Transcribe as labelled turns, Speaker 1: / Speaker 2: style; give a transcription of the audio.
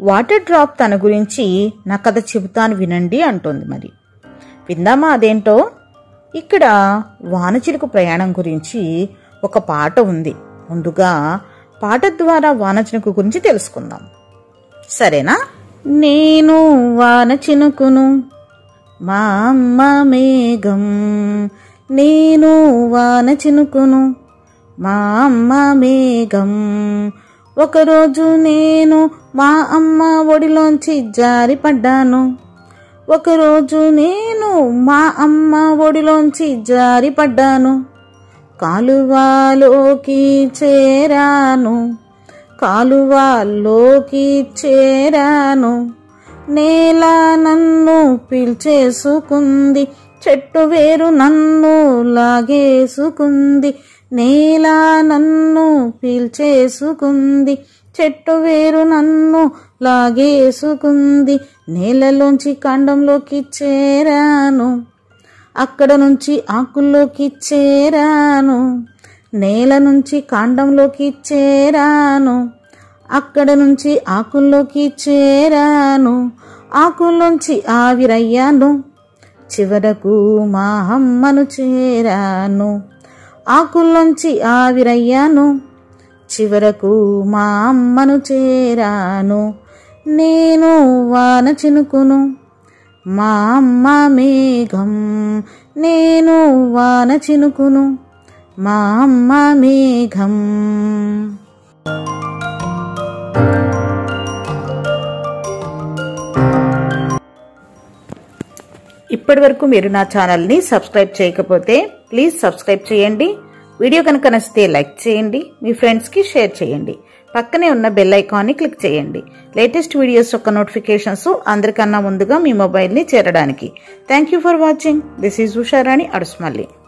Speaker 1: water drop తన గురించి నా కథ చెబుతాను వినండి అంటోంది మరి విందామా అదేంటో ఇక్కడ వానచిలుక ప్రయాణం గురించి ఒక పాట ఉంది ముందుగా పాట ద్వారా వానచిలుక గురించి తెలుసుకుందాం సరేనా నేను వాన చినుకును మా అమ్మ మేఘం నేను వాన చినుకును మా అమ్మ మేఘం ఒకరోజు నేను మా అమ్మ ఒడిలోంచి జారిపడ్డాను ఒకరోజు నేను మా అమ్మ ఒడిలోంచి జారిపడ్డాను కాలువలోకి చేరాను కాలువలోకి చేరాను నేల నన్ను పీల్చేసుకుంది చెట్టు వేరు నన్ను లాగేసుకుంది నేల నన్ను పీల్చేసుకుంది చెట్టు వేరు నన్ను లాగేసుకుంది నేలలోంచి కాండంలోకి చేరాను అక్కడ నుంచి ఆకుల్లోకి చేరాను నేల నుంచి కాండంలోకి చేరాను అక్కడ నుంచి ఆకుల్లోకి చేరాను ఆకుల్లోంచి ఆవిరయ్యాను చివరకు మా అమ్మను చేరాను ఆకుల్లోంచి ఆవిరయ్యాను చివరకు మా అమ్మను చేరాను నేను వాన చినుకును మా అమ్మ మేఘం నేను వాన చినుకును మా అమ్మ మేఘం ఇప్పటి వరకు మీరు నా ఛానల్ని సబ్స్క్రైబ్ చేయకపోతే ప్లీజ్ సబ్స్క్రైబ్ చేయండి వీడియో కనుక నచ్చితే లైక్ చేయండి మీ ఫ్రెండ్స్కి షేర్ చేయండి పక్కనే ఉన్న బెల్ ఐకాన్ని క్లిక్ చేయండి లేటెస్ట్ వీడియోస్ యొక్క నోటిఫికేషన్స్ అందరికన్నా ముందుగా మీ మొబైల్ని చేరడానికి thank you for watching this is Usharani అడుస్మల్లి